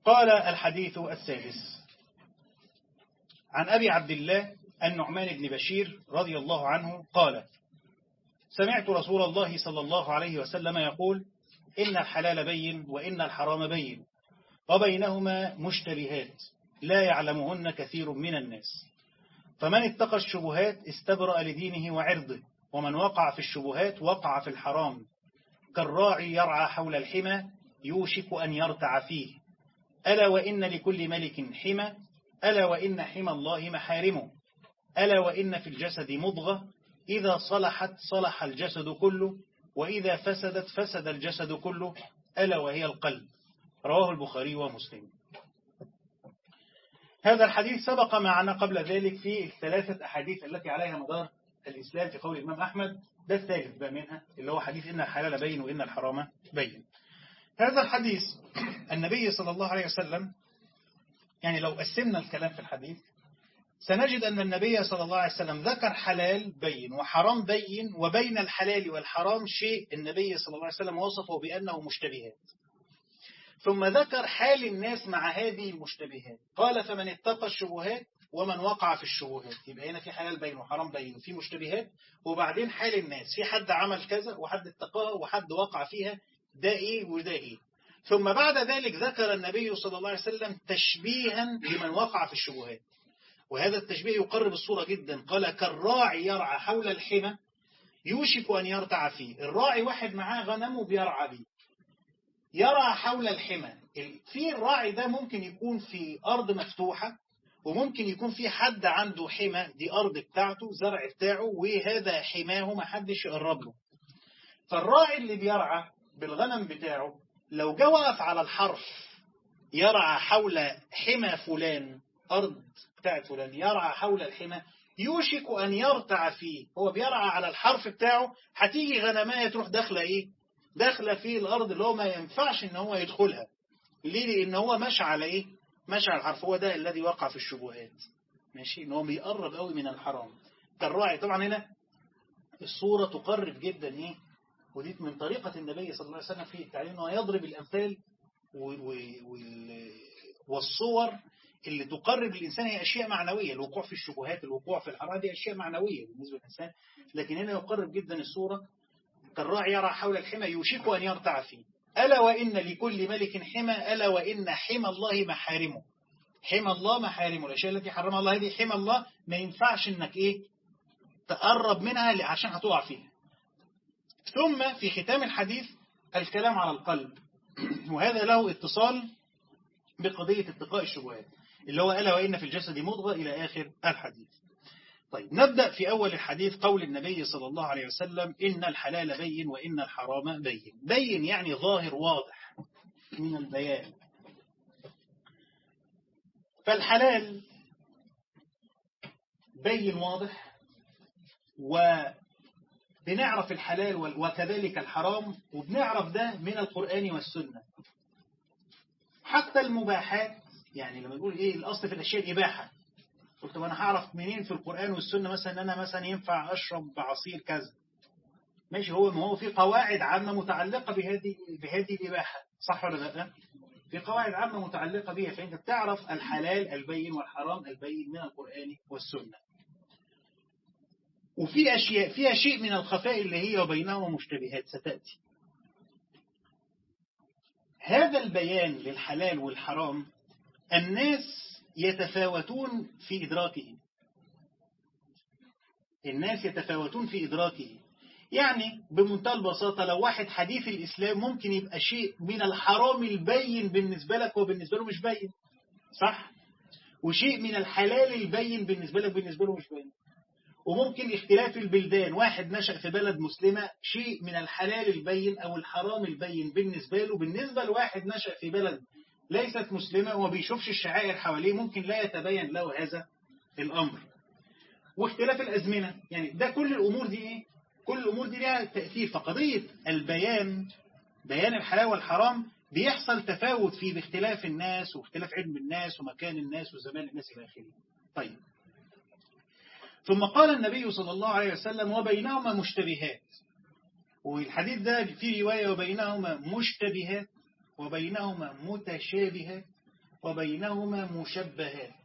قال الحديث السادس عن أبي عبد الله النعمان بن بشير رضي الله عنه قال سمعت رسول الله صلى الله عليه وسلم يقول إن الحلال بين وإن الحرام بين وبينهما مشتبهات لا يعلمهن كثير من الناس فمن اتقى الشبهات استبرأ لدينه وعرضه ومن وقع في الشبهات وقع في الحرام كالراعي يرعى حول الحمى يوشك أن يرتع فيه ألا وإن لكل ملك حمى ألا وإن حمى الله محارمه ألا وإن في الجسد مضغة إذا صلحت صلح الجسد كله وإذا فسدت فسد الجسد كله ألا وهي القلب رواه البخاري ومسلم هذا الحديث سبق معنا قبل ذلك في الثلاثة أحاديث التي عليها مدار الإسلام في قول الإمام أحمد ده الثالث بقى منها اللي هو حديث إن الحلال بين وإن الحرام بين هذا الحديث النبي صلى الله عليه وسلم يعني لو قسمنا الكلام في الحديث سنجد أن النبي صلى الله عليه وسلم ذكر حلال بين وحرام بين وبين الحلال والحرام شيء النبي صلى الله عليه وسلم وصفه بأنه مشتبهات ثم ذكر حال الناس مع هذه المشتبهات قال فمن اتقى الشبهات ومن وقع في الشبهات يبقى هنا في حلال بين وحرام بين وفي مشتبهات وبعدين حال الناس في حد عمل كذا وحد اتقاها وحد وقع فيها ده ايه وده ايه ثم بعد ذلك ذكر النبي صلى الله عليه وسلم تشبيها لمن وقع في الشبهات وهذا التشبيه يقرب الصورة جدا قال كالراعي يرعى حول الحمى يوشك أن يرتع فيه الراعي واحد معاه غنمه بيرعى بيه يرعى حول الحمى في الراعي ده ممكن يكون في أرض مفتوحة وممكن يكون في حد عنده حمى دي أرض بتاعته زرع بتاعه وهذا حماه ما حدش يقرب له فالراعي اللي بيرعى بالغنم بتاعه لو جه وقف على الحرف يرعى حول حمى فلان أرض بتاعت فلان يرعى حول الحمى يوشك أن يرتع فيه هو بيرعى على الحرف بتاعه هتيجي غنماية تروح داخلة إيه داخلة في الأرض اللي هو ما ينفعش إن هو يدخلها ليه لأن هو ماشي على إيه ماشي على الحرف هو ده الذي وقع في الشبهات ماشي إن هو بيقرب قوي من الحرام كالراعي طبعا هنا الصورة تقرب جدا إيه ودي من طريقة النبي صلى الله عليه وسلم في التعليم أنه يضرب الأمثال والصور اللي تقرب الإنسان هي أشياء معنوية الوقوع في الشبهات الوقوع في الحرام دي أشياء معنوية بالنسبة للإنسان لكن هنا يقرب جدا الصورة كالراعي يرى حول الحمى يوشك أن يرتع فيه ألا وإن لكل ملك حمى ألا وإن حمى الله محارمه حمى الله محارمه الأشياء التي حرمها الله هذه حمى الله ما ينفعش إنك إيه تقرب منها عشان هتقع فيها ثم في ختام الحديث الكلام على القلب وهذا له اتصال بقضية اتقاء الشبهات اللي هو ألا وإن في الجسد مضغة إلى آخر الحديث طيب نبدأ في أول الحديث قول النبي صلى الله عليه وسلم إن الحلال بين وإن الحرام بين بين يعني ظاهر واضح من البيان فالحلال بين واضح وبنعرف الحلال وكذلك الحرام وبنعرف ده من القرآن والسنة حتى المباحات يعني لما نقول ايه الاصل في الاشياء الاباحه قلت وانا هعرف منين في القران والسنه مثلا ان انا مثلا ينفع اشرب عصير كذا ماشي هو ما هو في قواعد عامه متعلقه بهذه بهذه الاباحه صح ولا لا في قواعد عامه متعلقه بها فانت بتعرف الحلال البين والحرام البين من القران والسنه وفي اشياء فيها شيء من الخفاء اللي هي وبينهما مشتبهات ستاتي هذا البيان للحلال والحرام الناس يتفاوتون في إدراكه الناس يتفاوتون في إدراكه يعني بمنتهى البساطة لو واحد حديث الإسلام ممكن يبقى شيء من الحرام البين بالنسبة لك وبالنسبة له مش باين صح؟ وشيء من الحلال البين بالنسبة لك بالنسبة له مش باين وممكن اختلاف البلدان واحد نشأ في بلد مسلمة شيء من الحلال البين أو الحرام البين بالنسبة له بالنسبة لواحد نشأ في بلد ليست مسلمة وما بيشوفش الشعائر حواليه ممكن لا يتبين له هذا الأمر واختلاف الأزمنة يعني ده كل الأمور دي إيه؟ كل الأمور دي لها تأثير فقضية البيان بيان الحلال والحرام بيحصل تفاوت فيه باختلاف الناس واختلاف علم الناس ومكان الناس وزمان الناس إلى آخره طيب ثم قال النبي صلى الله عليه وسلم وبينهما مشتبهات والحديث ده في رواية وبينهما مشتبهات وبينهما متشابهات وبينهما مشبهات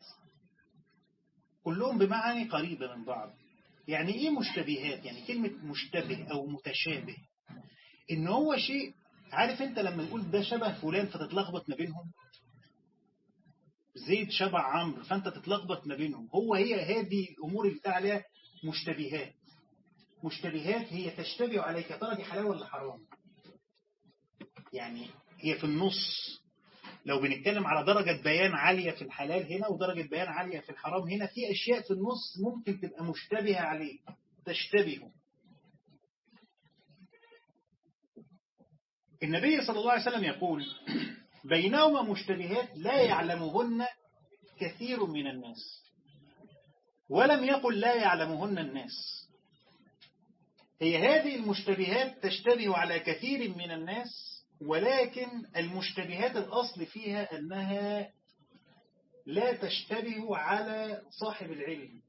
كلهم بمعاني قريبة من بعض يعني ايه مشتبهات يعني كلمة مشتبه او متشابه ان هو شيء عارف انت لما نقول ده شبه فلان فتتلخبط ما بينهم زيد شبه عمرو فانت تتلخبط ما بينهم هو هي هذه الامور اللي بتاع عليها مشتبهات مشتبهات هي تشتبه عليك يا ترى دي حلال ولا حرام يعني هي في النص لو بنتكلم على درجة بيان عالية في الحلال هنا ودرجة بيان عالية في الحرام هنا في أشياء في النص ممكن تبقى مشتبهة عليه تشتبه النبي صلى الله عليه وسلم يقول بينهما مشتبهات لا يعلمهن كثير من الناس ولم يقل لا يعلمهن الناس هي هذه المشتبهات تشتبه على كثير من الناس ولكن المشتبهات الأصل فيها أنها لا تشتبه على صاحب العلم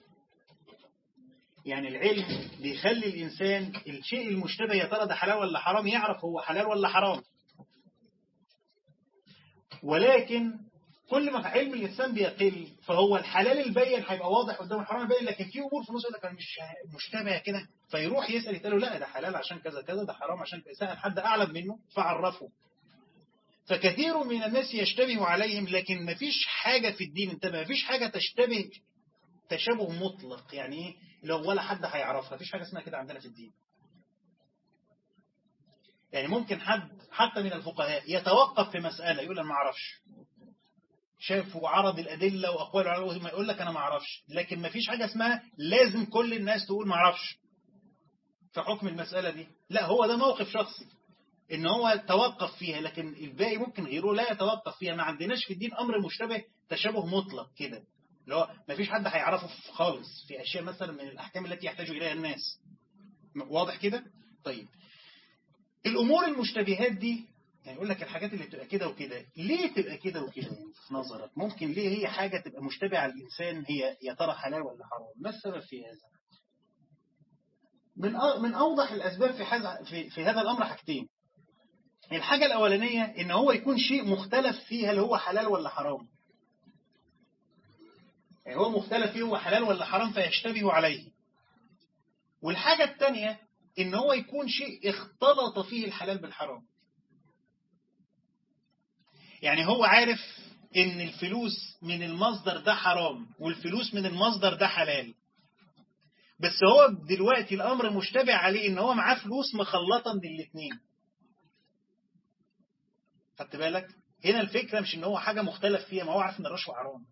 يعني العلم بيخلي الإنسان الشيء المشتبه يا ترى ده حلال ولا حرام يعرف هو حلال ولا حرام ولكن كل ما علم الإنسان بيقل فهو الحلال البين هيبقى واضح قدام الحرام البين لكن في أمور في النص يقول لك مش مشتبه كده فيروح يسأل يتقال له لا ده حلال عشان كذا كذا ده حرام عشان كذا سأل حد أعلم منه فعرفه فكثير من الناس يشتبه عليهم لكن ما فيش حاجة في الدين انتبه ما فيش حاجة تشتبه تشابه مطلق يعني ايه لو ولا حد هيعرفها فيش حاجة اسمها كده عندنا في الدين يعني ممكن حد حتى من الفقهاء يتوقف في مسألة يقول أنا ما أعرفش شاف وعرض الأدلة وأقوال العلماء ما يقول لك أنا ما أعرفش لكن ما فيش حاجة اسمها لازم كل الناس تقول ما أعرفش في حكم المسألة دي لا هو ده موقف شخصي إن هو توقف فيها لكن الباقي ممكن غيره لا يتوقف فيها ما عندناش في الدين أمر مشتبه تشابه مطلق كده اللي هو ما فيش حد هيعرفه خالص في أشياء مثلا من الأحكام التي يحتاج إليها الناس واضح كده طيب الأمور المشتبهات دي يعني يقول لك الحاجات اللي بتبقى كده وكده ليه تبقى كده وكده يعني في نظرك ممكن ليه هي حاجة تبقى مشتبهة على الإنسان هي يا ترى حلال ولا حرام ما السبب في هذا من من أوضح الأسباب في, في, في هذا الأمر حاجتين الحاجة الأولانية إن هو يكون شيء مختلف فيه هل هو حلال ولا حرام يعني هو مختلف فيه هو حلال ولا حرام فيشتبه عليه والحاجة الثانية إن هو يكون شيء اختلط فيه الحلال بالحرام يعني هو عارف إن الفلوس من المصدر ده حرام والفلوس من المصدر ده حلال بس هو دلوقتي الأمر مشتبه عليه إن هو معاه فلوس مخلطة من الاثنين خدت بالك هنا الفكرة مش إن هو حاجة مختلف فيها ما هو عارف إن الرشوة حرام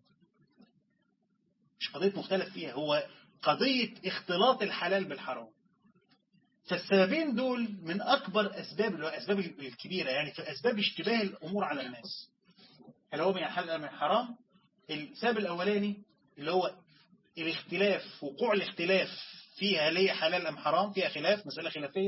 مش قضية مختلف فيها هو قضية اختلاط الحلال بالحرام فالسببين دول من أكبر أسباب اللي هو أسباب الكبيرة يعني في أسباب اشتباه الأمور على الناس هل هو من حلال من حرام السبب الأولاني اللي هو الاختلاف وقوع الاختلاف فيها هل هي حلال أم حرام فيها خلاف مسألة خلافية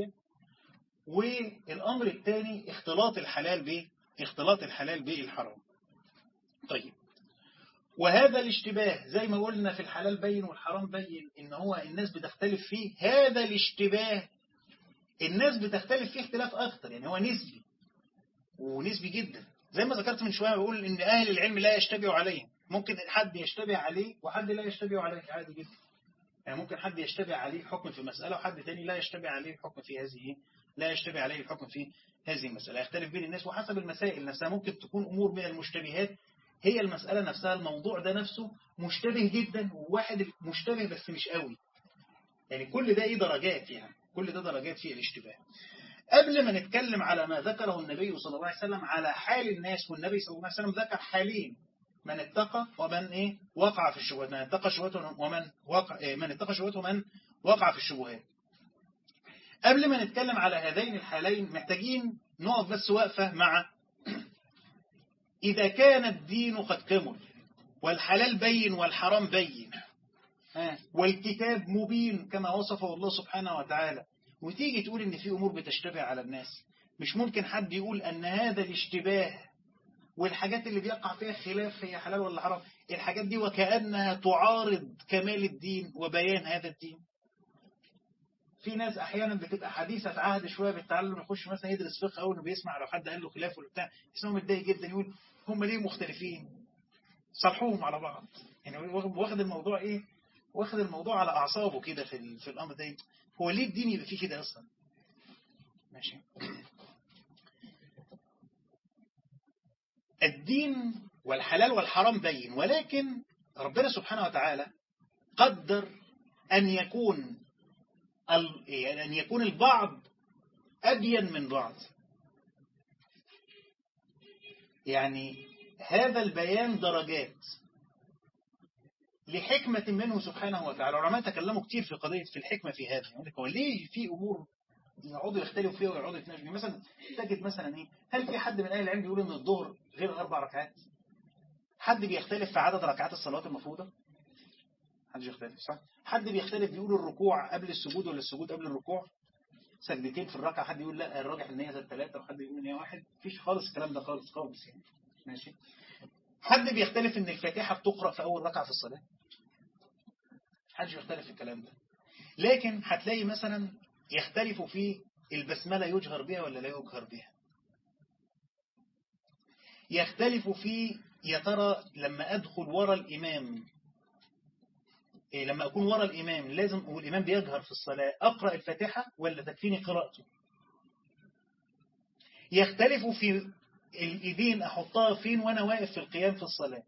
والأمر الثاني اختلاط الحلال به اختلاط الحلال بالحرام طيب وهذا الاشتباه زي ما قلنا في الحلال بين والحرام بين ان هو الناس بتختلف فيه هذا الاشتباه الناس بتختلف فيه اختلاف اكتر يعني هو نسبي ونسبي جدا زي ما ذكرت من شوية بقول ان اهل العلم لا يشتبهوا عليه ممكن حد يشتبه عليه وحد لا يشتبه عليه عادي جدا يعني ممكن حد يشتبه عليه حكم في مسألة وحد تاني لا يشتبه عليه الحكم في هذه لا يشتبه عليه الحكم في هذه المسألة يختلف بين الناس وحسب المسائل نفسها ممكن تكون أمور من المشتبهات هي المسألة نفسها الموضوع ده نفسه مشتبه جدا وواحد مشتبه بس مش قوي يعني كل ده ايه درجات يعني كل ده درجات في الاشتباه قبل ما نتكلم على ما ذكره النبي صلى الله عليه وسلم على حال الناس والنبي صلى الله عليه وسلم ذكر حالين من اتقى ومن ايه وقع في الشبهات من اتقى شبهته ومن وقع إيه من اتقى شبهته ومن وقع في الشبهات قبل ما نتكلم على هذين الحالين محتاجين نقف بس وقفة مع إذا كان الدين قد كمل والحلال بين والحرام بين والكتاب مبين كما وصفه الله سبحانه وتعالى وتيجي تقول إن في أمور بتشتبه على الناس مش ممكن حد يقول أن هذا الاشتباه والحاجات اللي بيقع فيها خلاف هي حلال ولا حرام الحاجات دي وكأنها تعارض كمال الدين وبيان هذا الدين في ناس احيانا بتبقى حديثة عهد شوية بالتعلم يخش مثلا يدرس فقه اول ما بيسمع لو حد قال له خلاف ولا بتاع اسمه متضايق جدا يقول هم ليه مختلفين صلحوهم على بعض يعني واخد الموضوع ايه واخد الموضوع على اعصابه كده في في الامر ده هو ليه الدين يبقى فيه كده اصلا ماشي الدين والحلال والحرام بين ولكن ربنا سبحانه وتعالى قدر أن يكون أن يكون البعض أبين من بعض يعني هذا البيان درجات لحكمة منه سبحانه وتعالى العلماء تكلموا كتير في قضية في الحكمة في هذا يقول لك هو ليه في أمور يقعدوا يختلفوا فيها ويقعدوا يتناقشوا يعني مثلا تجد مثلا ايه هل في حد من اهل العلم بيقول ان الظهر غير اربع ركعات حد بيختلف في عدد ركعات الصلاه المفروضه حد يختلف صح حد بيختلف بيقول الركوع قبل السجود ولا السجود قبل الركوع سجدتين في الركعه حد يقول لا الراجح ان هي ثلاثه وحد يقول ان هي واحد مفيش خالص الكلام ده خالص خالص يعني ماشي حد بيختلف ان الفاتحه بتقرا في اول ركعه في الصلاه حد يختلف في الكلام ده لكن هتلاقي مثلا يختلفوا في البسملة يجهر بها ولا لا يجهر بها يختلف في يا ترى لما أدخل ورا الإمام إيه لما أكون ورا الإمام لازم والإمام بيجهر في الصلاة أقرأ الفاتحة ولا تكفيني قراءته يختلف في الإيدين أحطها فين وأنا واقف في القيام في الصلاة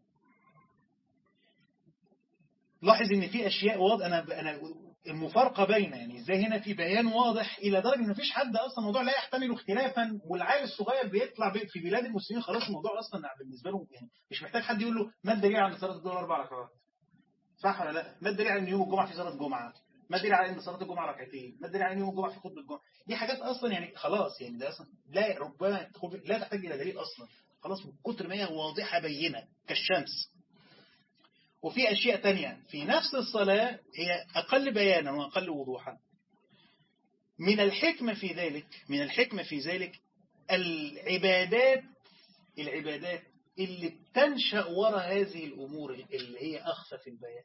لاحظ ان في اشياء واضح انا انا المفارقة بين يعني ازاي هنا في بيان واضح الى درجة ان مفيش حد اصلا الموضوع لا يحتمل اختلافا والعيل الصغير بيطلع في بلاد المسلمين خلاص الموضوع اصلا بالنسبة له يعني مش محتاج حد يقول له ما الدليل على صلاة الظهر اربع ركعات صح ولا لا ما الدليل على ان يوم الجمعة في صلاة جمعة ما الدليل على ان صلاة الجمعة ركعتين ما الدليل على ان يوم الجمعة في خطبة الجمعة دي حاجات اصلا يعني خلاص يعني ده اصلا لا ربما لا تحتاج الى دليل اصلا خلاص من كتر ما هي واضحة بينة كالشمس وفي أشياء تانية في نفس الصلاة هي أقل بيانا وأقل وضوحا من الحكمة في ذلك من الحكمة في ذلك العبادات العبادات اللي بتنشأ وراء هذه الأمور اللي هي أخفى في البيان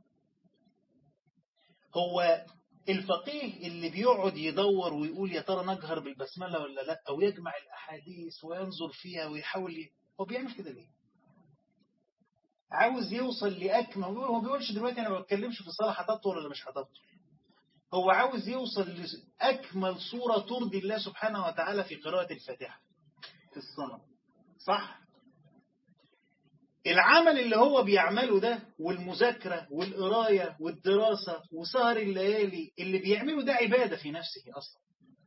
هو الفقيه اللي بيقعد يدور ويقول يا ترى نجهر بالبسملة ولا لا أو يجمع الأحاديث وينظر فيها ويحاول ي... هو بيعمل كده ليه عاوز يوصل لأكمل هو ما بيقولش دلوقتي أنا ما بتكلمش في الصلاة هتبطل ولا مش هتبطل هو عاوز يوصل لأكمل صورة ترضي الله سبحانه وتعالى في قراءة الفاتحة في الصلاة صح العمل اللي هو بيعمله ده والمذاكرة والقراية والدراسة وسهر الليالي اللي بيعمله ده عبادة في نفسه أصلا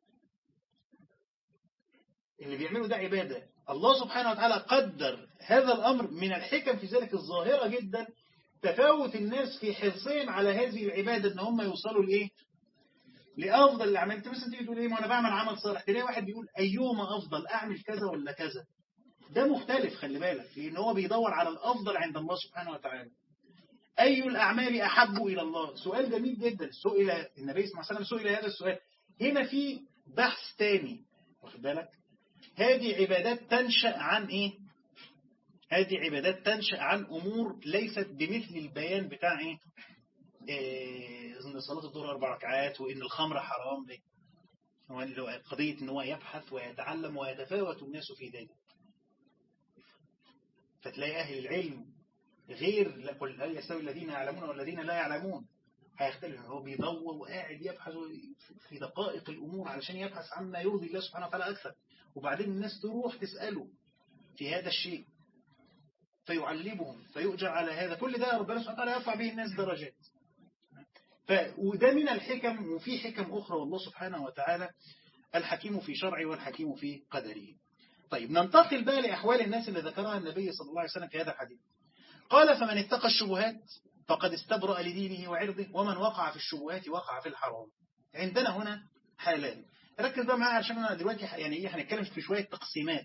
اللي بيعمله ده عبادة الله سبحانه وتعالى قدر هذا الأمر من الحكم في ذلك الظاهرة جدا تفاوت الناس في حرصهم على هذه العبادة ان هم يوصلوا لإيه لأفضل الأعمال أنت مثلا تيجي تقول إيه ما أنا بعمل عمل صالح تلاقي واحد بيقول أيهما أفضل أعمل كذا ولا كذا ده مختلف خلي بالك لأن هو بيدور على الأفضل عند الله سبحانه وتعالى أي الأعمال أحب إلى الله سؤال جميل جدا سئل النبي صلى الله عليه وسلم سئل هذا السؤال هنا في بحث تاني واخد بالك هذه عبادات تنشأ عن إيه هذه عبادات تنشأ عن أمور ليست بمثل البيان بتاع إيه, إيه إن صلاة الظهر أربع ركعات وإن الخمر حرام دي قضية إن هو يبحث ويتعلم ويتفاوت الناس في ذلك فتلاقي أهل العلم غير قل هل يستوي الذين يعلمون والذين لا يعلمون هيختلف هو بيدور وقاعد يبحث في دقائق الأمور علشان يبحث عما يرضي الله سبحانه وتعالى أكثر وبعدين الناس تروح تسأله في هذا الشيء فيعلمهم فيؤجر على هذا كل ده ربنا سبحانه وتعالى يرفع به الناس درجات ف... وده من الحكم وفي حكم أخرى والله سبحانه وتعالى الحكيم في شرعه والحكيم في قدره طيب ننتقل بقى لأحوال الناس اللي ذكرها النبي صلى الله عليه وسلم في هذا الحديث قال فمن اتقى الشبهات فقد استبرأ لدينه وعرضه ومن وقع في الشبهات وقع في الحرام عندنا هنا حالان ركز بقى معايا عشان انا دلوقتي يعني ايه هنتكلم في شوية تقسيمات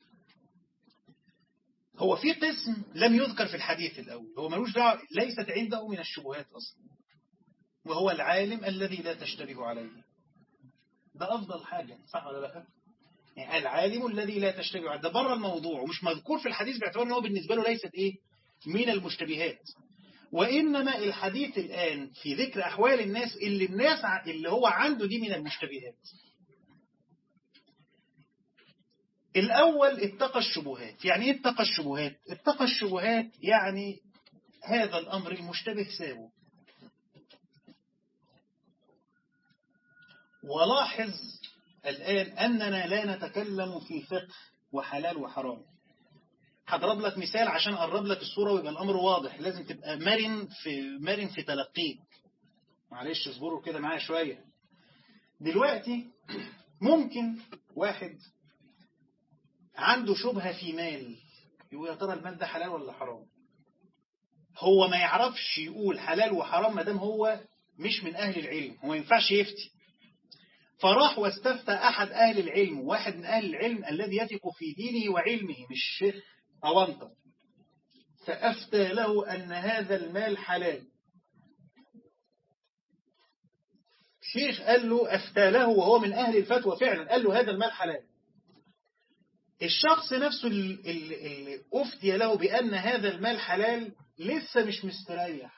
هو في قسم لم يذكر في الحديث الأول هو ملوش دعوة ليست عنده من الشبهات أصلا وهو العالم الذي لا تشتبه عليه ده أفضل حاجة صح ولا لا يعني العالم الذي لا تشتبه عليه ده بره الموضوع ومش مذكور في الحديث باعتبار ان هو بالنسبة له ليست إيه من المشتبهات وإنما الحديث الآن في ذكر أحوال الناس اللي الناس اللي هو عنده دي من المشتبهات الأول اتقى الشبهات يعني ايه اتقى الشبهات اتقى الشبهات يعني هذا الأمر المشتبه سابه ولاحظ الآن أننا لا نتكلم في فقه وحلال وحرام هضرب لك مثال عشان أقرب لك الصورة ويبقى الأمر واضح لازم تبقى مرن في مرن في تلقيك معلش اصبروا كده معايا شوية دلوقتي ممكن واحد عنده شبهة في مال يقول يا ترى المال ده حلال ولا حرام هو ما يعرفش يقول حلال وحرام ما دام هو مش من أهل العلم هو ما ينفعش يفتي فراح واستفتى أحد أهل العلم واحد من أهل العلم الذي يثق في دينه وعلمه مش شيخ أونطة فأفتى له أن هذا المال حلال شيخ قال له أفتى له وهو من أهل الفتوى فعلا قال له هذا المال حلال الشخص نفسه اللي أفتي له بأن هذا المال حلال لسه مش مستريح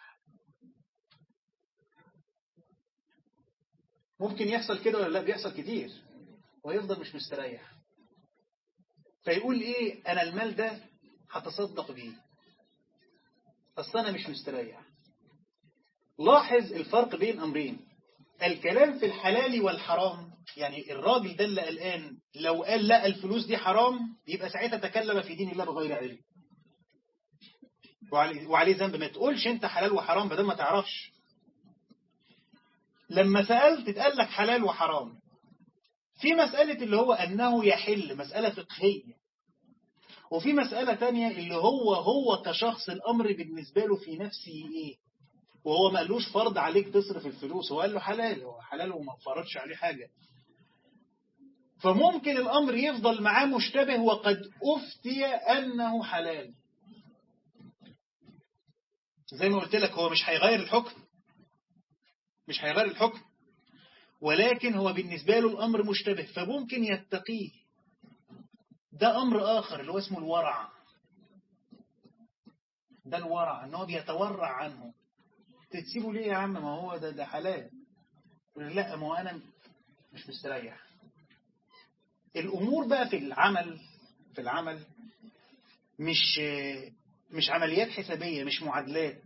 ممكن يحصل كده ولا لا بيحصل كتير ويفضل مش مستريح فيقول ايه انا المال ده هتصدق بيه اصل انا مش مستريح لاحظ الفرق بين امرين الكلام في الحلال والحرام يعني الراجل ده اللي قلقان لو قال لا الفلوس دي حرام يبقى ساعتها تكلم في دين الله بغير علم وعليه, وعليه ذنب ما تقولش انت حلال وحرام بدل ما تعرفش لما سألت اتقال لك حلال وحرام في مسألة اللي هو أنه يحل مسألة فقهية وفي مسألة تانية اللي هو هو كشخص الأمر بالنسبة له في نفسه إيه وهو ما قالوش فرض عليك تصرف الفلوس هو قال له حلال هو حلال وما فرضش عليه حاجة فممكن الأمر يفضل معاه مشتبه وقد أفتي أنه حلال زي ما قلت لك هو مش هيغير الحكم مش هيغير الحكم ولكن هو بالنسبة له الأمر مشتبه فممكن يتقيه ده أمر آخر اللي هو اسمه الورع ده الورع ان هو بيتورع عنه تسيبه ليه يا عم ما هو ده ده حلال لا ما هو أنا مش مستريح الأمور بقى في العمل في العمل مش مش عمليات حسابية مش معادلات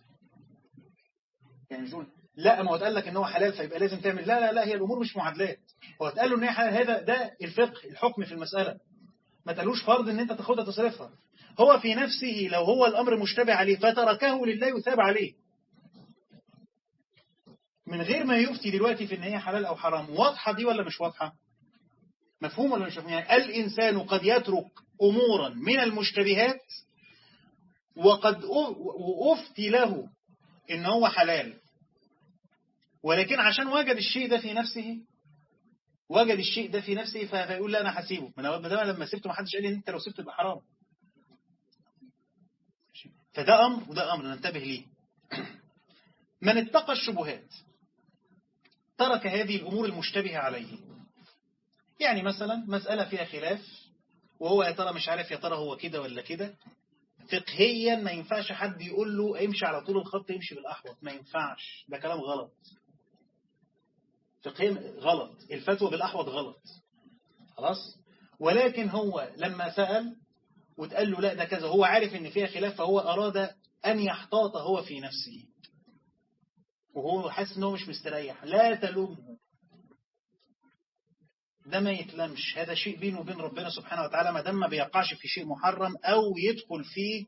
يعني مش لا ما هو اتقال لك ان هو حلال فيبقى لازم تعمل لا لا لا هي الامور مش معادلات هو اتقال له ان هي حلال هذا ده الفقه الحكم في المسألة ما تقالوش فرض ان انت تاخدها تصرفها هو في نفسه لو هو الامر مشتبه عليه فتركه لله يثاب عليه من غير ما يفتي دلوقتي في ان هي حلال او حرام واضحة دي ولا مش واضحة مفهوم ولا مش مفهوم يعني الانسان قد يترك امورا من المشتبهات وقد أفتي له ان هو حلال ولكن عشان وجد الشيء ده في نفسه وجد الشيء ده في نفسه فيقول لا انا هسيبه من اول ما لما سبته ما حدش قال لي انت لو سبته يبقى حرام فده امر وده امر ننتبه ليه من اتقى الشبهات ترك هذه الامور المشتبهه عليه يعني مثلا مسألة فيها خلاف وهو يا ترى مش عارف يا ترى هو كده ولا كده فقهيا ما ينفعش حد يقول له امشي على طول الخط يمشي بالأحوط ما ينفعش ده كلام غلط فقهيا غلط الفتوى بالأحوط غلط خلاص ولكن هو لما سأل وتقال له لا ده كذا هو عارف ان فيها خلاف فهو أراد أن يحتاط هو في نفسه وهو حاسس انه مش مستريح لا تلومه ده ما يتلمش هذا شيء بينه وبين ربنا سبحانه وتعالى ما دام ما بيقعش في شيء محرم أو يدخل فيه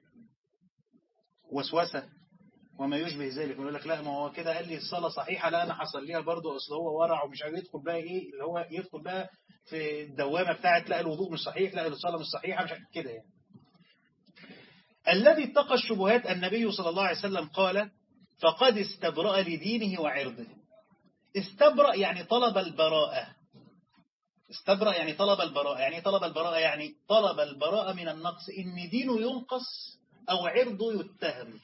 وسوسة وما يشبه ذلك يقول لك لا ما هو كده قال لي الصلاة صحيحة لا أنا هصليها برضه أصل هو ورع ومش عارف يدخل بقى إيه اللي هو يدخل بقى في الدوامة بتاعت لا الوضوء مش صحيح لا الصلاة مش صحيحة مش كده يعني الذي اتقى الشبهات النبي صلى الله عليه وسلم قال فقد استبرأ لدينه وعرضه استبرأ يعني طلب البراءة استبرأ يعني طلب البراءة يعني طلب البراءة يعني طلب البراءة من النقص إن دينه ينقص أو عرضه يتهم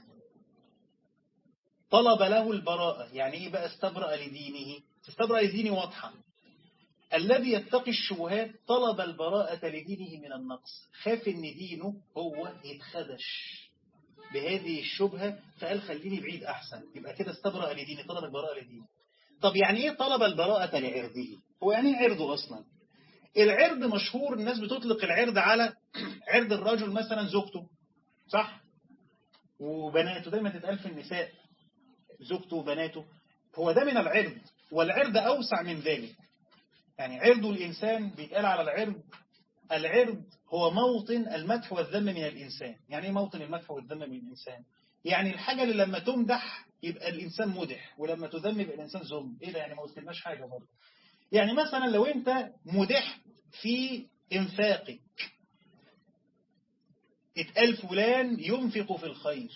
طلب له البراءة يعني إيه بقى استبرأ لدينه استبرأ لدينه واضحة الذي يتقي الشبهات طلب البراءة لدينه من النقص خاف إن دينه هو يتخدش بهذه الشبهة فقال خليني بعيد أحسن يبقى كده استبرأ لدينه طلب البراءة لدينه طب يعني إيه طلب البراءة لعرضه هو يعني إيه عرضه أصلا العرض مشهور الناس بتطلق العرض على عرض الرجل مثلا زوجته صح وبناته دايما تتقال في النساء زوجته وبناته هو ده من العرض والعرض أوسع من ذلك يعني عرض الإنسان بيتقال على العرض العرض هو موطن المدح والذم من الإنسان يعني ايه موطن المدح والذم من الإنسان يعني الحاجة اللي لما تمدح يبقى الإنسان مدح ولما تذم يبقى الإنسان ذم إيه ده يعني ما قلتلناش حاجة برضه يعني مثلا لو أنت مدح في إنفاقك اتقال فلان ينفق في الخير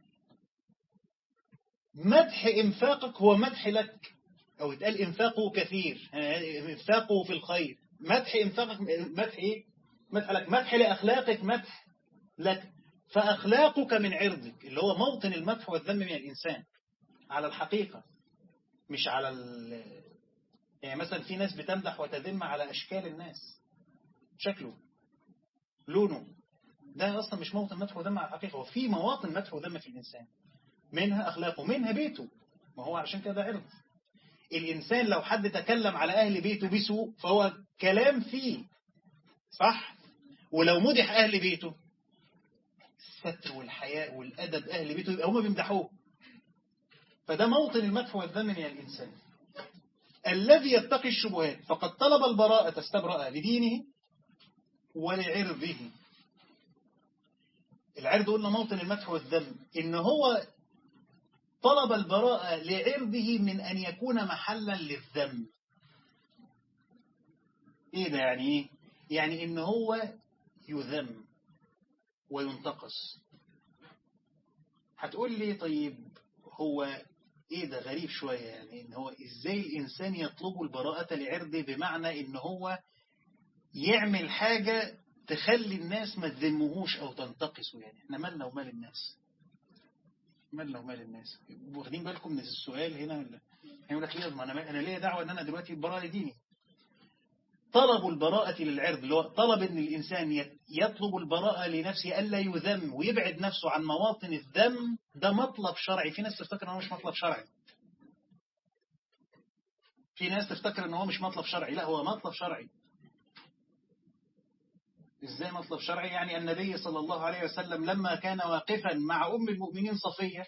مدح إنفاقك هو مدح لك أو اتقال إنفاقه كثير إنفاقه في الخير مدح إنفاقك مدح إيه؟ مدح لك مدح لأخلاقك مدح لك فأخلاقك من عرضك اللي هو موطن المدح والذم من الإنسان على الحقيقة مش على ال... يعني مثلا في ناس بتمدح وتذم على أشكال الناس شكله لونه ده أصلا مش موطن مدح وذم على الحقيقة وفي مواطن مدح وذم في الإنسان منها أخلاقه منها بيته ما هو عشان كده عرض الإنسان لو حد تكلم على أهل بيته بسوء فهو كلام فيه صح ولو مدح أهل بيته الستر والحياء والأدب أهل بيته يبقى هما بيمدحوه فده موطن المدح والذم من الإنسان الذي يتقي الشبهات فقد طلب البراءة استبرأ لدينه ولعرضه العرض قلنا موطن المدح والذم إن هو طلب البراءة لعرضه من أن يكون محلا للذم إيه ده يعني إيه؟ يعني إن هو يذم وينتقص هتقول لي طيب هو ايه ده غريب شوية يعني ان هو ازاي الانسان يطلب البراءة لعرضه بمعنى ان هو يعمل حاجة تخلي الناس ما تذمهوش او تنتقصه يعني احنا مالنا ومال الناس مالنا ومال الناس واخدين بالكم من السؤال هنا ولا يقول لك ليه انا انا ليه دعوه ان انا دلوقتي براءة ديني طلب البراءة للعرض اللي هو طلب ان الانسان يطلب البراءة لنفسه الا يذم ويبعد نفسه عن مواطن الذم ده مطلب شرعي في ناس تفتكر ان هو مش مطلب شرعي في ناس تفتكر ان هو مش مطلب شرعي لا هو مطلب شرعي ازاي مطلب شرعي يعني النبي صلى الله عليه وسلم لما كان واقفا مع ام المؤمنين صفية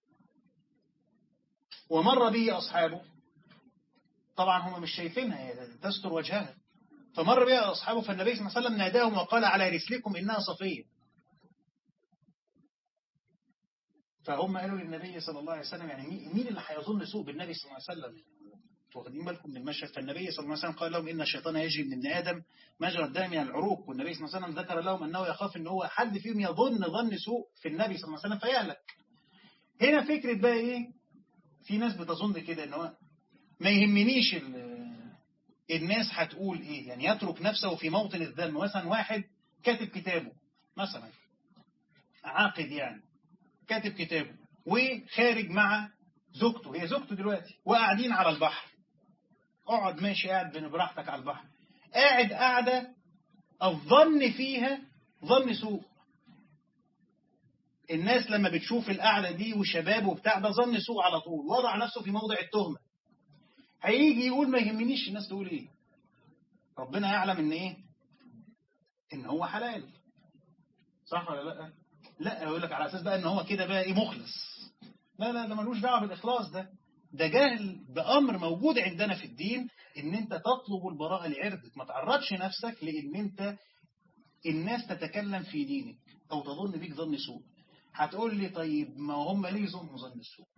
ومر به اصحابه طبعا هم مش شايفينها تستر وجهها فمر بها أصحابه فالنبي صلى الله عليه وسلم ناداهم وقال على رسلكم إنها صفية فهم قالوا للنبي صلى الله عليه وسلم يعني مين اللي هيظن سوء بالنبي صلى الله عليه وسلم واخدين بالكم من المشهد فالنبي صلى الله عليه وسلم قال لهم إن الشيطان يجري من ابن آدم مجرى الدم من العروق والنبي صلى الله عليه وسلم ذكر لهم أنه يخاف أن هو حد فيهم يظن ظن سوء في النبي صلى الله عليه وسلم فيهلك هنا فكرة بقى إيه في ناس بتظن كده أن هو ما يهمنيش الناس هتقول ايه يعني يترك نفسه في موطن الذم مثلا واحد كاتب كتابه مثلا عاقد يعني كاتب كتابه وخارج مع زوجته هي زوجته دلوقتي وقاعدين على البحر اقعد ماشي قاعد براحتك على البحر قاعد قاعدة الظن فيها ظن سوء الناس لما بتشوف القعدة دي وشباب وبتاع ده ظن سوء على طول وضع نفسه في موضع التهمة هيجي يقول ما يهمنيش الناس تقول ايه ربنا يعلم ان ايه ان هو حلال صح ولا لا لا يقول لك على اساس بقى ان هو كده بقى ايه مخلص لا لا ده ملوش دعوه بالاخلاص ده ده جهل بامر موجود عندنا في الدين ان انت تطلب البراءه لعرضك ما تعرضش نفسك لان انت الناس تتكلم في دينك او تظن بيك ظن سوء هتقول لي طيب ما هم ليه يظنوا ظن السوء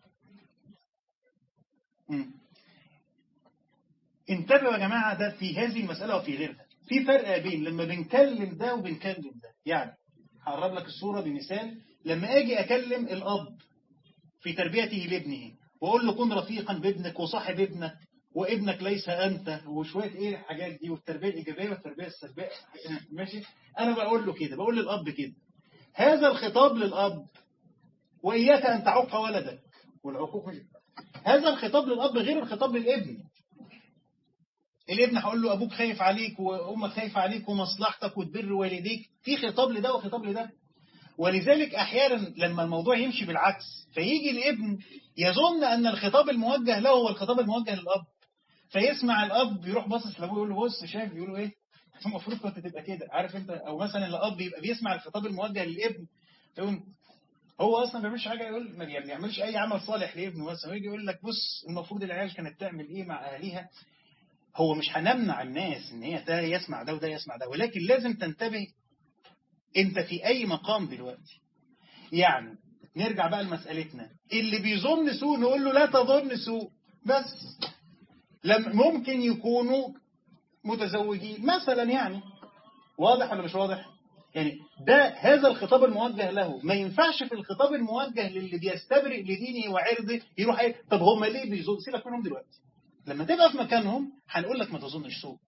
انتبهوا يا جماعة ده في هذه المسألة وفي غيرها في فرق بين لما بنكلم ده وبنكلم ده يعني هقرب لك الصورة بمثال لما أجي أكلم الأب في تربيته لابنه وأقول له كن رفيقا بابنك وصاحب ابنك وابنك ليس أنت وشوية إيه الحاجات دي والتربية الإيجابية والتربية السلبية ماشي أنا بقول له كده بقول للأب كده هذا الخطاب للأب وإياك أن تعق ولدك والعقوق مش هذا الخطاب للأب غير الخطاب للابن الابن هقول له أبوك خايف عليك وأمك خايفة عليك ومصلحتك وتبر والديك في خطاب لده وخطاب لده ولذلك أحيانا لما الموضوع يمشي بالعكس فيجي الابن يظن أن الخطاب الموجه له هو الخطاب الموجه للأب فيسمع الأب يروح باصص لأبوه يقول له بص شايف بيقولوا إيه المفروض كنت تبقى كده عارف انت او مثلا الاب يبقى بيسمع الخطاب الموجه للابن يقول هو اصلا ما بيعملش حاجه يقول ما بيعملش اي عمل صالح لابنه مثلا ويجي يقول لك بص المفروض العيال كانت تعمل ايه مع اهاليها هو مش هنمنع الناس ان هي ده يسمع ده وده يسمع ده ولكن لازم تنتبه انت في اي مقام دلوقتي يعني نرجع بقى لمسألتنا اللي بيظن سوء نقول له لا تظن سوء بس لم ممكن يكونوا متزوجين مثلا يعني واضح ولا مش واضح يعني ده هذا الخطاب الموجه له ما ينفعش في الخطاب الموجه للي بيستبرئ لدينه وعرضه يروح ايه طب هم ليه بيظن سيبك منهم دلوقتي لما تبقى في مكانهم هنقول لك ما تظنش سوء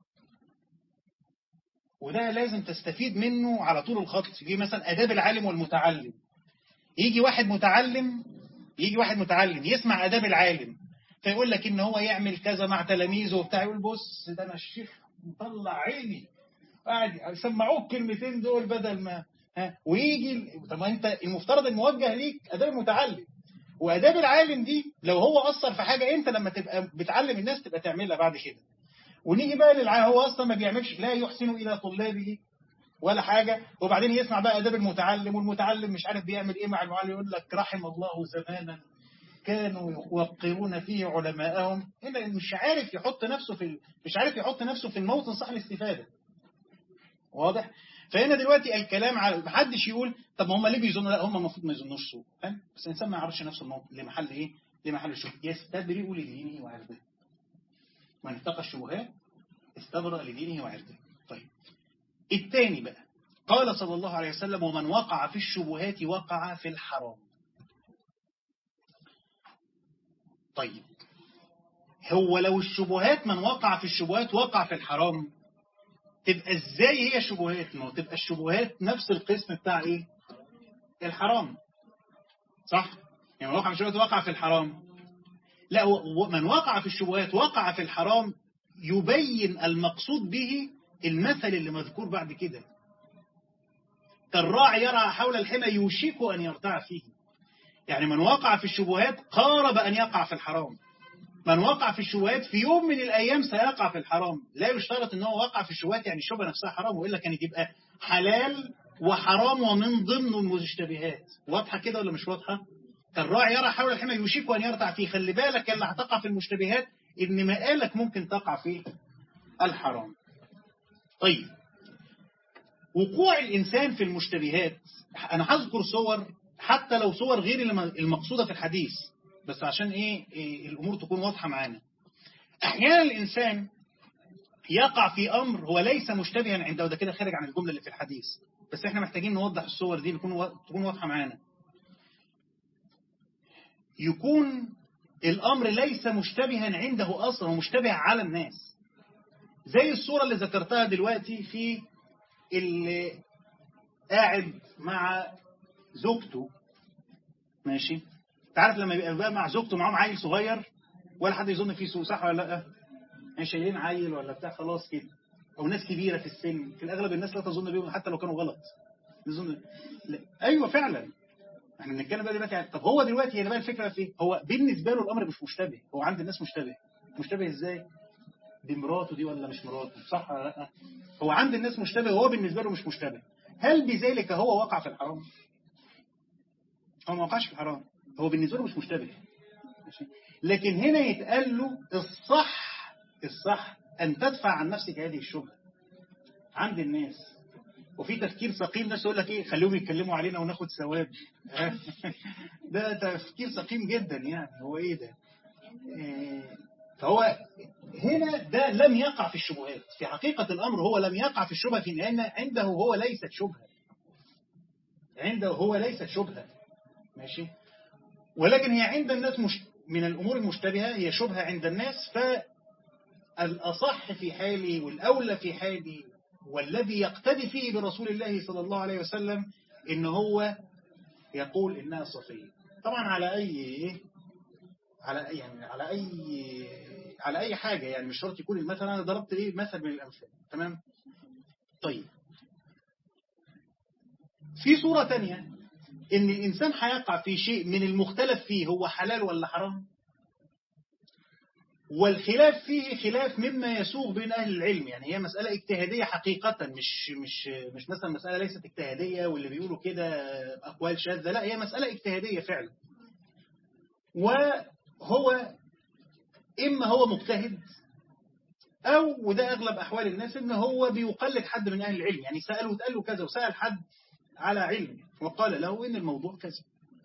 وده لازم تستفيد منه على طول الخط يجي مثلا اداب العالم والمتعلم يجي واحد متعلم يجي واحد متعلم يسمع اداب العالم فيقول لك ان هو يعمل كذا مع تلاميذه وبتاع يقول بص ده انا الشيخ مطلع عيني قاعد يسمعوك الكلمتين دول بدل ما ها ويجي طب ما انت المفترض الموجه ليك اداب المتعلم واداب العالم دي لو هو اثر في حاجه انت لما تبقى بتعلم الناس تبقى تعملها بعد كده ونيجي بقى للعالم هو اصلا ما بيعملش لا يحسن الى طلابه ولا حاجة وبعدين يسمع بقى أداب المتعلم والمتعلم مش عارف بيعمل إيه مع المعلم يقول لك رحم الله زمانا كانوا يوقرون فيه علماءهم هنا مش عارف يحط نفسه في مش عارف يحط نفسه في الموطن صح الاستفادة واضح فهنا دلوقتي الكلام على محدش يقول طب ما هم ليه بيظنوا لا هم المفروض ما يظنوش سوء بس الانسان ما يعرفش نفسه الموطن لمحل ايه لمحل الشبهه يستبرئ لدينه وعرضه من اتقى الشبهات استبرأ لدينه وعرضه طيب الثاني بقى قال صلى الله عليه وسلم ومن وقع في الشبهات وقع في الحرام طيب هو لو الشبهات من وقع في الشبهات وقع في الحرام تبقى ازاي هي شبهات ما تبقى الشبهات نفس القسم بتاع ايه الحرام صح يعني من وقع في الشبهات وقع في الحرام لا من وقع في الشبهات وقع في الحرام يبين المقصود به المثل اللي مذكور بعد كده كالراعي يرعى حول الحمى يوشك أن يرتع فيه يعني من وقع في الشبهات قارب أن يقع في الحرام من وقع في الشبهات في يوم من الأيام سيقع في الحرام لا يشترط أنه وقع في الشبهات يعني الشبهة نفسها حرام وإلا كانت يبقى حلال وحرام ومن ضمن المشتبهات واضحة كده ولا مش واضحة الراعي يرى حول الحمى يوشك أن يرتع فيه خلي بالك اللي هتقع في المشتبهات إن مقالك ممكن تقع في الحرام طيب وقوع الإنسان في المشتبهات أنا هذكر صور حتى لو صور غير المقصودة في الحديث بس عشان إيه, إيه الأمور تكون واضحة معانا أحيانا الإنسان يقع في أمر هو ليس مشتبها عنده وده كده خارج عن الجملة اللي في الحديث بس احنا محتاجين نوضح الصور دي تكون تكون واضحة معانا يكون الأمر ليس مشتبها عنده أصلا ومشتبه على الناس زي الصورة اللي ذكرتها دلوقتي في اللي قاعد مع زوجته ماشي تعرف لما يبقى بقى مع زوجته معاهم عيل صغير ولا حد يظن فيه سوء صح ولا لا يعني شايلين عيل ولا بتاع خلاص كده او ناس كبيره في السن في الاغلب الناس لا تظن بيهم حتى لو كانوا غلط يظن لا. ايوه فعلا احنا بنتكلم بقى دلوقتي طب هو دلوقتي هنا بقى الفكره في ايه هو بالنسبه له الامر مش مشتبه هو عند الناس مشتبه مشتبه ازاي دي مراته دي ولا مش مراته صح ولا لا هو عند الناس مشتبه وهو بالنسبه له مش مشتبه هل بذلك هو وقع في الحرام هو ما وقعش في الحرام هو بالنسبه له مش مشتبه ماشي لكن هنا يتقال له الصح الصح ان تدفع عن نفسك هذه الشبهه عند الناس وفي تفكير سقيم ناس يقول لك ايه خليهم يتكلموا علينا وناخد ثواب ده تفكير سقيم جدا يعني هو ايه ده إيه فهو هنا ده لم يقع في الشبهات في حقيقة الأمر هو لم يقع في الشبهة لأن عنده هو ليست شبهة عنده هو ليست شبهة ماشي ولكن هي عند الناس مش من الأمور المشتبهة هي شبهة عند الناس فالأصح في حالي والأولى في حالي والذي يقتدي فيه برسول الله صلى الله عليه وسلم إن هو يقول إنها صفية طبعا على أي على يعني على أي على أي حاجة يعني مش شرط يكون المثل أنا ضربت إيه مثل من الأمثال تمام طيب في صورة تانية إن الإنسان هيقع في شيء من المختلف فيه هو حلال ولا حرام والخلاف فيه خلاف مما يسوغ بين أهل العلم يعني هي مسألة اجتهادية حقيقة مش مش مش مثلا مسألة ليست اجتهادية واللي بيقولوا كده أقوال شاذة لا هي مسألة اجتهادية فعلا وهو إما هو مجتهد أو وده أغلب أحوال الناس إن هو بيقلد حد من أهل العلم يعني سأله وتقال له كذا وسأل حد على علم وقال له إن الموضوع كذا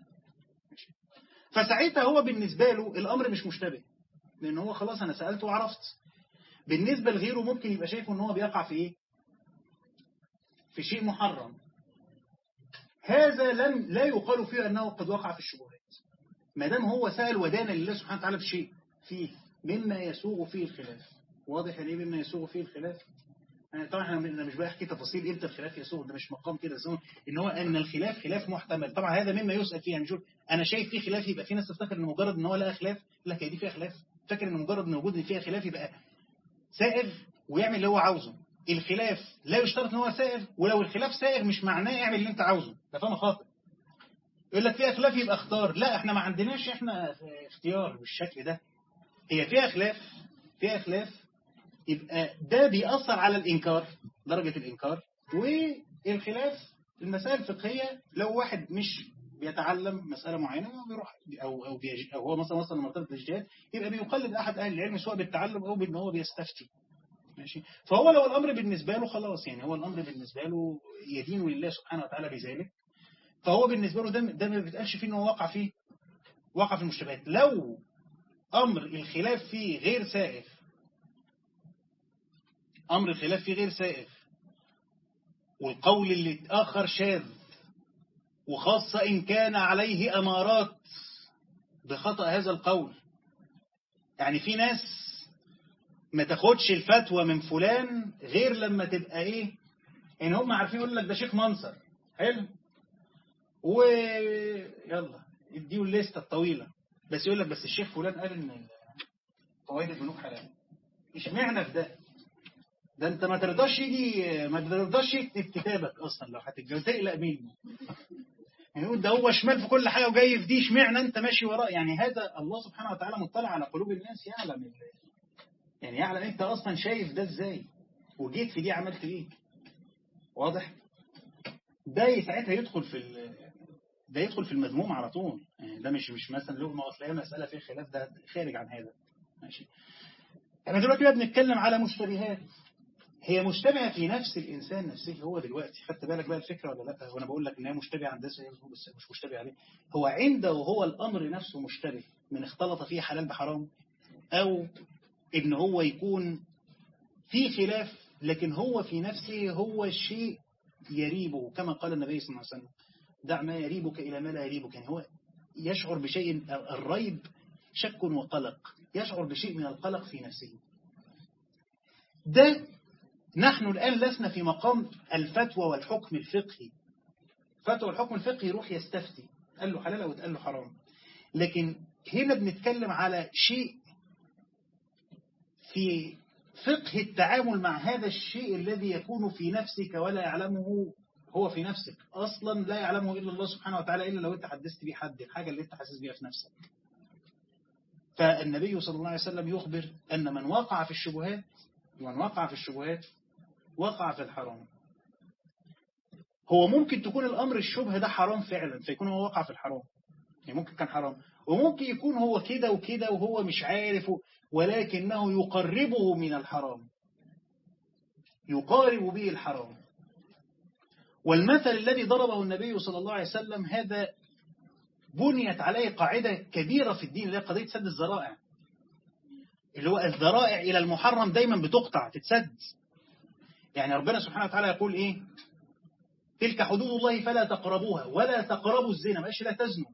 فساعتها هو بالنسبة له الأمر مش مشتبه لأن هو خلاص أنا سألته وعرفت بالنسبة لغيره ممكن يبقى شايفه إن هو بيقع في إيه في شيء محرم هذا لم لا يقال فيه أنه قد وقع في الشبهات ما دام هو سأل ودان لله سبحانه وتعالى بشيء فيه مما يسوغ فيه الخلاف واضح يعني ايه مما يسوغ فيه الخلاف يعني طبعا انا مش بحكي تفاصيل امتى الخلاف يسوغ ده مش مقام كده ان هو ان الخلاف خلاف محتمل طبعا هذا مما يسأل فيه يعني شوف انا شايف فيه خلاف يبقى في ناس تفتكر ان مجرد ان هو لقى خلاف لك هي دي فيها خلاف فاكر ان مجرد ان وجود ان فيها خلاف يبقى سائغ ويعمل اللي هو عاوزه الخلاف لا يشترط ان هو سائغ ولو الخلاف سائغ مش معناه اعمل اللي انت عاوزه ده فاهم خاطئ يقول لك فيها خلاف يبقى اختار لا احنا ما عندناش احنا اختيار بالشكل ده هي فيها خلاف فيها خلاف يبقى ده بيأثر على الإنكار درجة الإنكار والخلاف المسائل الفقهية لو واحد مش بيتعلم مسألة معينة بيروح أو أو, بيج... أو هو مثلا وصل لمرتبة الاجتهاد يبقى بيقلد أحد أهل العلم سواء بالتعلم أو بأن هو بيستفتي ماشي فهو لو الأمر بالنسبة له خلاص يعني هو الأمر بالنسبة له يدين لله سبحانه وتعالى بذلك فهو بالنسبة له ده ده ما بيتقالش فيه إنه وقع فيه وقع في المشتبهات لو أمر الخلاف فيه غير سائغ أمر الخلاف فيه غير سائغ والقول اللي اتأخر شاذ وخاصة إن كان عليه أمارات بخطأ هذا القول يعني في ناس ما تاخدش الفتوى من فلان غير لما تبقى إيه إن هم عارفين يقول لك ده شيخ منصر حلو ويلا اديه الليستة الطويلة بس يقول لك بس الشيخ فلان قال ان فوائد البنوك حلال اشمعنى في ده ده انت ما ترضاش يجي ما ترضاش يكتب كتابك اصلا لو هتتجوز تقلق منه يعني يقول ده هو شمال في كل حاجه وجاي في دي اشمعنى انت ماشي وراه يعني هذا الله سبحانه وتعالى مطلع على قلوب الناس يعلم يعني يعلم انت اصلا شايف ده ازاي وجيت في دي عملت ايه واضح ده ساعتها يدخل في ده يدخل في المذموم على طول يعني ده مش مش مثلا لغمه اصل هي مساله فيها خلاف ده خارج عن هذا ماشي احنا دلوقتي بقى بنتكلم على مشتبهات هي مشتبهه في نفس الانسان نفسه هو دلوقتي خدت بالك بقى الفكره ولا لا وانا بقول لك ان هي مشتبهه عند بس مش مشتبه عليه هو عنده وهو الامر نفسه مشتبه من اختلط فيه حلال بحرام او ان هو يكون في خلاف لكن هو في نفسه هو الشيء يريبه كما قال النبي صلى الله عليه وسلم دع ما يريبك إلى ما لا يريبك يعني هو يشعر بشيء الريب شك وقلق يشعر بشيء من القلق في نفسه ده نحن الآن لسنا في مقام الفتوى والحكم الفقهي فتوى والحكم الفقهي يروح يستفتي قال له حلال أو تقال له حرام لكن هنا بنتكلم على شيء في فقه التعامل مع هذا الشيء الذي يكون في نفسك ولا يعلمه هو في نفسك أصلا لا يعلمه إلا الله سبحانه وتعالى إلا لو أنت حدثت بيه حد الحاجة اللي أنت حاسس بيها في نفسك فالنبي صلى الله عليه وسلم يخبر أن من وقع في الشبهات من وقع في الشبهات وقع في الحرام هو ممكن تكون الأمر الشبه ده حرام فعلا فيكون هو وقع في الحرام يعني ممكن كان حرام وممكن يكون هو كده وكده وهو مش عارف ولكنه يقربه من الحرام يقارب به الحرام والمثل الذي ضربه النبي صلى الله عليه وسلم هذا بنيت عليه قاعدة كبيرة في الدين اللي هي قضية سد الذرائع اللي هو الذرائع إلى المحرم دايما بتقطع تتسد يعني ربنا سبحانه وتعالى يقول إيه تلك حدود الله فلا تقربوها ولا تقربوا الزنا ماشي لا تزنوا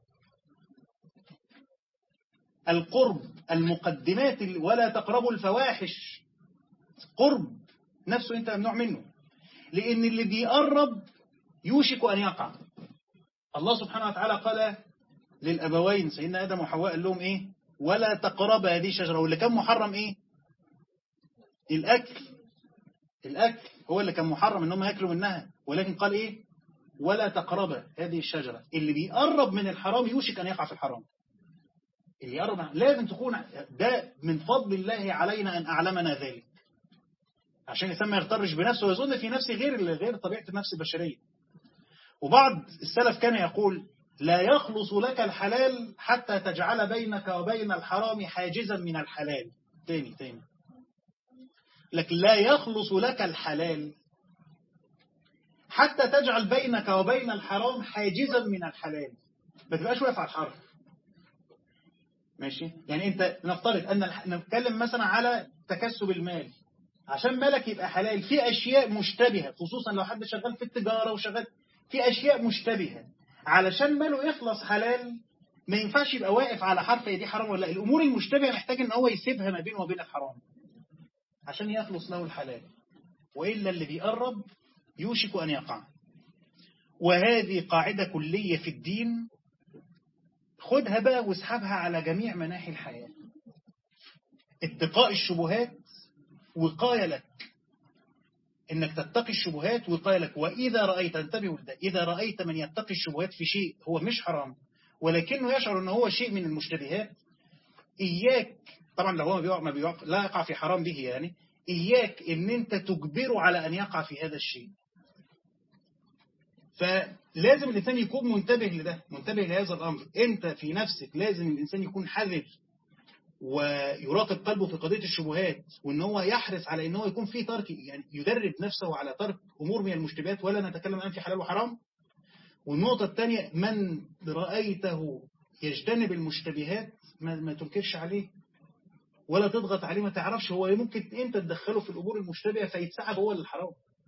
القرب المقدمات ولا تقربوا الفواحش قرب نفسه انت ممنوع منه لان اللي بيقرب يوشك ان يقع الله سبحانه وتعالى قال للابوين سيدنا ادم وحواء قال لهم ايه ولا تقرب هذه الشجره واللي كان محرم ايه الاكل الاكل هو اللي كان محرم ان هم ياكلوا منها ولكن قال ايه ولا تقرب هذه الشجره اللي بيقرب من الحرام يوشك ان يقع في الحرام اللي يقرب لازم تكون ده من فضل الله علينا أن أعلمنا ذلك عشان الإنسان ما يغترش بنفسه ويظن في نفسه غير غير طبيعة النفس البشرية وبعض السلف كان يقول لا يخلص لك الحلال حتى تجعل بينك وبين الحرام حاجزا من الحلال تاني تاني لكن لا يخلص لك الحلال حتى تجعل بينك وبين الحرام حاجزا من الحلال ما تبقاش واقف على الحرف ماشي يعني انت نفترض ان نتكلم مثلا على تكسب المال عشان مالك يبقى حلال في اشياء مشتبهه خصوصا لو حد شغال في التجاره وشغال في اشياء مشتبهه علشان ماله يخلص حلال ما ينفعش يبقى واقف على حرف دي حرام ولا الامور المشتبهه محتاج ان هو يسيبها ما بينه وبين الحرام عشان يخلص له الحلال والا اللي بيقرب يوشك ان يقع وهذه قاعده كليه في الدين خدها بقى واسحبها على جميع مناحي الحياه اتقاء الشبهات وقايه لك انك تتقي الشبهات وقايه لك واذا رايت انتبهوا لده اذا رايت من يتقي الشبهات في شيء هو مش حرام ولكنه يشعر ان هو شيء من المشتبهات اياك طبعا لو هو بيوقع ما بيوقع لا يقع في حرام به يعني اياك ان انت تجبره على ان يقع في هذا الشيء فلازم الانسان يكون منتبه لده منتبه لهذا الامر انت في نفسك لازم الانسان يكون حذر ويراقب قلبه في قضية الشبهات وان هو يحرص على ان هو يكون فيه ترك يعني يدرب نفسه على ترك امور من المشتبهات ولا نتكلم الان في حلال وحرام والنقطة الثانية من رأيته يجتنب المشتبهات ما, ما تنكرش عليه ولا تضغط عليه ما تعرفش هو ممكن انت تدخله في الامور المشتبهة فيتسحب هو للحرام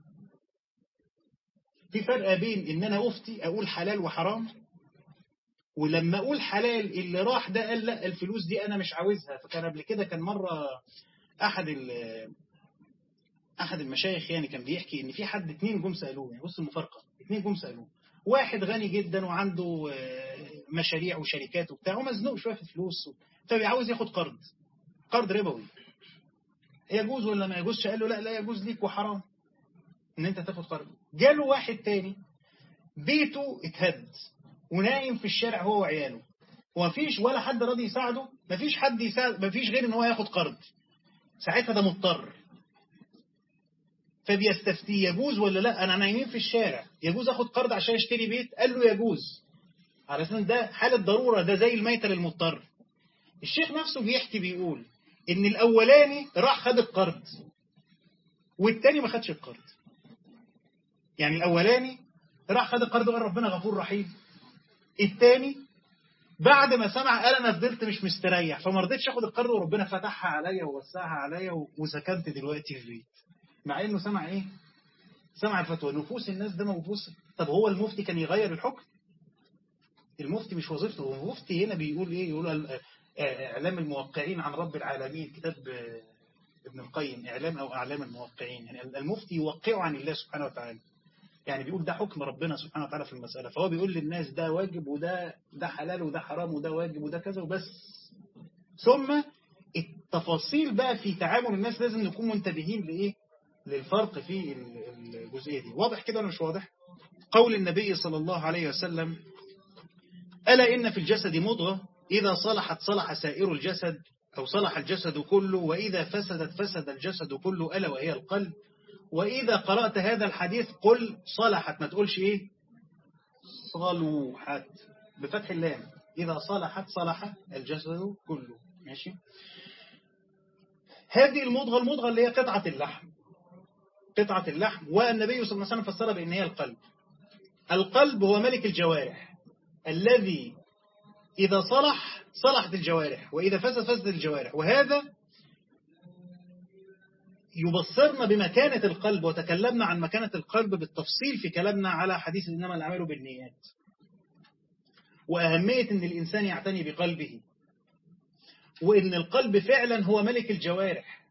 في فرق بين ان انا افتي اقول حلال وحرام ولما اقول حلال اللي راح ده قال لا الفلوس دي انا مش عاوزها فكان قبل كده كان مرة احد احد المشايخ يعني كان بيحكي ان في حد اتنين جم سالوه يعني بص المفارقه اتنين جم سالوه واحد غني جدا وعنده مشاريع وشركات وبتاع ومزنوق شويه في فلوس فبيعاوز ياخد قرض قرض ربوي يجوز ولا ما يجوزش قال له لا لا يجوز ليك وحرام ان انت تاخد قرض جاله واحد تاني بيته اتهد ونايم في الشارع هو وعياله ومفيش ولا حد راضي يساعده مفيش حد يساعد مفيش غير ان هو ياخد قرض ساعتها ده مضطر فبيستفتي يجوز ولا لا انا نايمين في الشارع يجوز اخد قرض عشان اشتري بيت قال له يجوز على اساس ده حالة ضرورة ده زي الميتة للمضطر الشيخ نفسه بيحكي بيقول ان الاولاني راح خد القرض والتاني ما خدش القرض يعني الاولاني راح خد القرض وقال ربنا غفور رحيم التاني بعد ما سمع قال انا فضلت مش مستريح فما رضيتش اخد القرض وربنا فتحها عليا ووسعها عليا وسكنت دلوقتي في البيت مع انه سمع ايه سمع الفتوى نفوس الناس ده موفوس طب هو المفتي كان يغير الحكم المفتي مش وظيفته هو المفتي هنا بيقول ايه يقول اعلام الموقعين عن رب العالمين كتاب ابن القيم اعلام او اعلام الموقعين يعني المفتي يوقعه عن الله سبحانه وتعالى يعني بيقول ده حكم ربنا سبحانه وتعالى في المسألة فهو بيقول للناس ده واجب وده ده حلال وده حرام وده واجب وده كذا وبس ثم التفاصيل بقى في تعامل الناس لازم نكون منتبهين لإيه للفرق في الجزئية دي واضح كده ولا مش واضح قول النبي صلى الله عليه وسلم ألا إن في الجسد مضغة إذا صلحت صلح سائر الجسد أو صلح الجسد كله وإذا فسدت فسد الجسد كله ألا وهي القلب وإذا قرأت هذا الحديث قل صلحت ما تقولش إيه صلوحت بفتح اللام إذا صلحت صلح الجسد كله ماشي هذه المضغة المضغة اللي هي قطعة اللحم قطعة اللحم والنبي صلى الله عليه وسلم فسرها بأن هي القلب القلب هو ملك الجوارح الذي إذا صلح صلحت الجوارح وإذا فسد فسد الجوارح وهذا يبصرنا بمكانة القلب وتكلمنا عن مكانة القلب بالتفصيل في كلامنا على حديث إنما الأعمال بالنيات وأهمية أن الإنسان يعتني بقلبه وإن القلب فعلا هو ملك الجوارح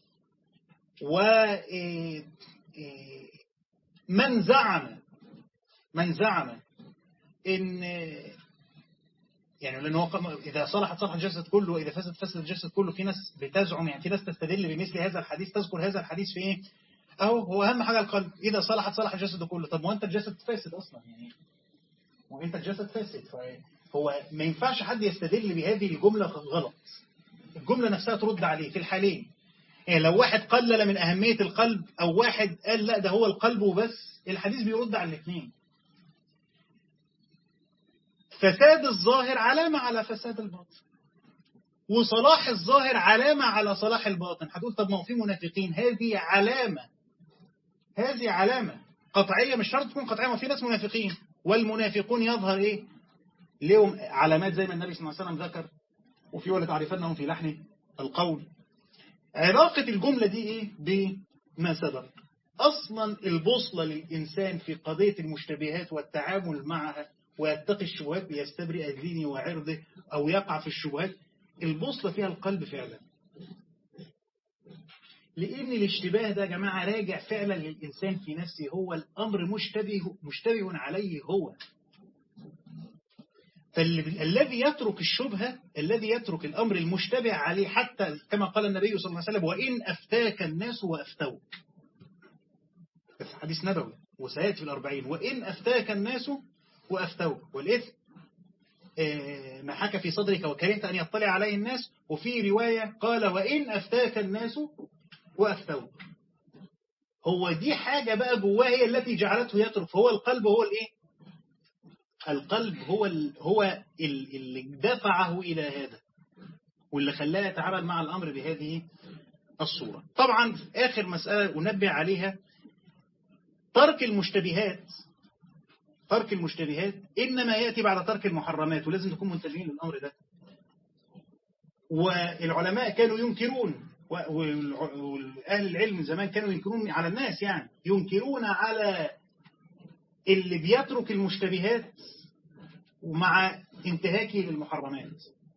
ومن زعم من زعم إن يعني لأن هو إذا صلحت صلح الجسد كله وإذا فسد فسد الجسد كله في ناس بتزعم يعني في ناس تستدل بمثل هذا الحديث تذكر هذا الحديث في إيه أهو هو أهم حاجة القلب إذا صلحت صلح الجسد كله طب وأنت الجسد فاسد أصلا يعني وأنت الجسد فاسد هو ما ينفعش حد يستدل بهذه الجملة غلط الجملة نفسها ترد عليه في الحالين يعني لو واحد قلل من أهمية القلب أو واحد قال لا ده هو القلب وبس الحديث بيرد على الاثنين فساد الظاهر علامة على فساد الباطن وصلاح الظاهر علامة على صلاح الباطن هتقول طب ما هو في منافقين هذه علامة هذه علامة قطعية مش شرط تكون قطعية ما في ناس منافقين والمنافقون يظهر ايه لهم علامات زي ما النبي صلى الله عليه وسلم ذكر وفي ولا تعرفنهم في لحن القول علاقة الجملة دي ايه بما سبق اصلا البوصلة للانسان في قضية المشتبهات والتعامل معها ويتقي الشبهات ليستبرئ دينه وعرضه او يقع في الشبهات البوصلة فيها القلب فعلا لأن الاشتباه ده يا جماعة راجع فعلا للإنسان في نفسه هو الأمر مشتبه, مشتبه عليه هو فالذي يترك الشبهة الذي يترك الأمر المشتبه عليه حتى كما قال النبي صلى الله عليه وسلم وإن أفتاك الناس وأفتوك في حديث نبوي وسيأتي في الأربعين وإن أفتاك الناس وأفتوك والإثم ما حكى في صدرك وكرهت أن يطلع عليه الناس وفي رواية قال وإن أفتاك الناس وأفتوك هو دي حاجة بقى جواه هي التي جعلته يترك هو القلب هو الإيه القلب هو ال هو ال اللي دفعه إلى هذا واللي خلاه يتعامل مع الأمر بهذه الصورة طبعا آخر مسألة أنبه عليها ترك المشتبهات ترك المشتبهات إنما يأتي بعد ترك المحرمات ولازم نكون منتبهين للأمر ده والعلماء كانوا ينكرون وأهل العلم زمان كانوا ينكرون على الناس يعني ينكرون على اللي بيترك المشتبهات ومع انتهاكه للمحرمات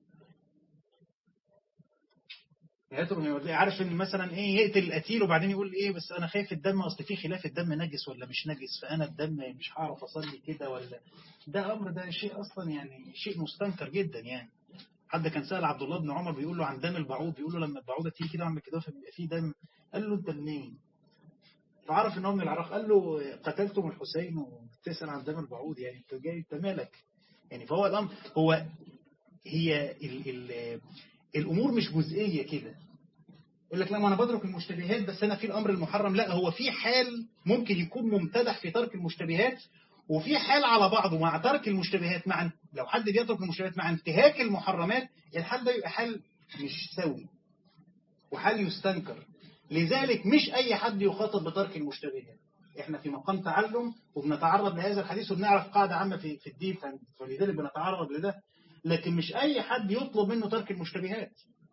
عارف ان مثلا ايه يقتل القتيل وبعدين يقول ايه بس انا خايف الدم اصل في خلاف الدم نجس ولا مش نجس فانا الدم مش هعرف اصلي كده ولا ده امر ده شيء اصلا يعني شيء مستنكر جدا يعني حد كان سأل عبد الله بن عمر بيقول له عن دم البعوض بيقول له لما البعوضه تيجي كده عم كده فبيبقى فيه دم قال له انت منين فعرف ان هو من العراق قال له قتلتم الحسين وتسأل عن دم البعوض يعني انت جاي انت مالك يعني فهو الامر هو هي ال ال الامور مش جزئيه كده يقول لك لا ما انا بدرك المشتبهات بس انا في الامر المحرم لا هو في حال ممكن يكون ممتدح في ترك المشتبهات وفي حال على بعضه مع ترك المشتبهات مع لو حد بيترك المشتبهات مع انتهاك المحرمات الحال ده يبقى حال مش سوي وحال يستنكر لذلك مش اي حد يخاطب بترك المشتبهات احنا في مقام تعلم وبنتعرض لهذا الحديث وبنعرف قاعدة عامة في في الدين فلذلك بنتعرض لده لكن مش اي حد يطلب منه ترك المشتبهات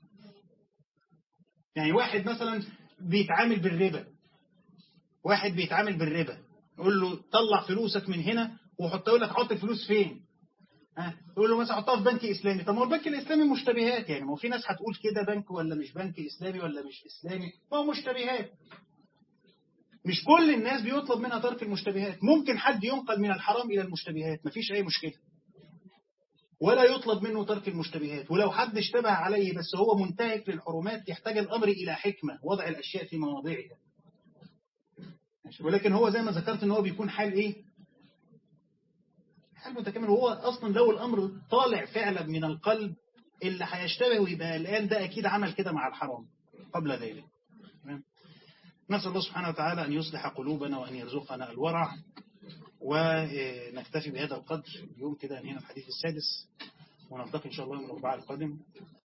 يعني واحد مثلا بيتعامل بالربا واحد بيتعامل بالربا يقول له طلع فلوسك من هنا وحط يقول لك حط الفلوس فين ها يقول له مثلا حطها في بنك اسلامي طب ما هو البنك الاسلامي مشتبهات يعني ما هو في ناس هتقول كده بنك ولا مش بنك اسلامي ولا مش اسلامي ما هو مشتبهات مش كل الناس بيطلب منها ترك المشتبهات ممكن حد ينقل من الحرام الى المشتبهات مفيش اي مشكله ولا يطلب منه ترك المشتبهات ولو حد اشتبه عليه بس هو منتهك للحرمات يحتاج الأمر إلى حكمة وضع الأشياء في مواضعها ولكن هو زي ما ذكرت ان هو بيكون حال ايه حال متكامل وهو اصلا لو الامر طالع فعلا من القلب اللي هيشتبه ويبقى الان ده اكيد عمل كده مع الحرام قبل ذلك نسأل الله سبحانه وتعالى أن يصلح قلوبنا وأن يرزقنا الورع ونكتفي بهذا القدر اليوم كده أنهينا الحديث السادس ونلتقي إن شاء الله يوم الأربعاء القادم